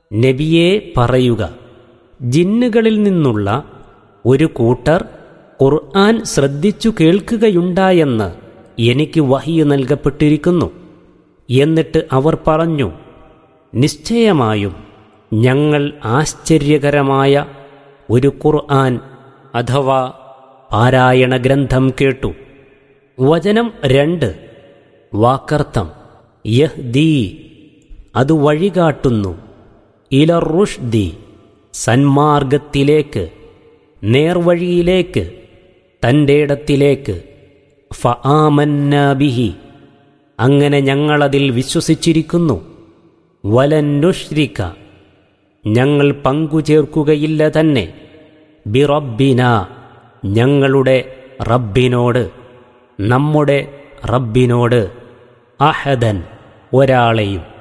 നബിയെ പറയുക ജിന്നുകളിൽ നിന്നുള്ള ഒരു കൂട്ടർ ഖുർആൻ ശ്രദ്ധിച്ചു കേൾക്കുകയുണ്ടായെന്ന് എനിക്ക് വഹിയ നൽകപ്പെട്ടിരിക്കുന്നു എന്നിട്ട് അവർ പറഞ്ഞു നിശ്ചയമായും ഞങ്ങൾ ആശ്ചര്യകരമായ ഒരു ഖുർആൻ അഥവാ പാരായണ ഗ്രന്ഥം കേട്ടു വചനം രണ്ട് വാക്കർത്ഥം യഹ്ദീ അത് വഴികാട്ടുന്നു ഇലറുഷ്ദി സന്മാർഗത്തിലേക്ക് നേർവഴിയിലേക്ക് തൻ്റെ ഇടത്തിലേക്ക് ഫആമന്നാബിഹി അങ്ങനെ ഞങ്ങളതിൽ വിശ്വസിച്ചിരിക്കുന്നു വലന്നുഷ്രിക്ക ഞങ്ങൾ പങ്കുചേർക്കുകയില്ല തന്നെ ബിറബ്ബിന ഞങ്ങളുടെ റബ്ബിനോട് നമ്മുടെ റബ്ബിനോട് അഹദൻ ഒരാളെയും